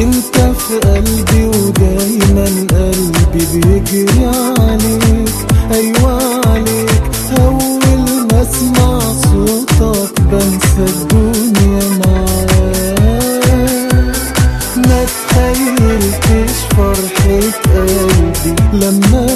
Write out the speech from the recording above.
انت في قلبي ودايما قلبي بيجري عليك ايوه عليك اول ما اسمع صوتك بنسى الدنيا معاك ما تخيلتش فرحة قلبي لما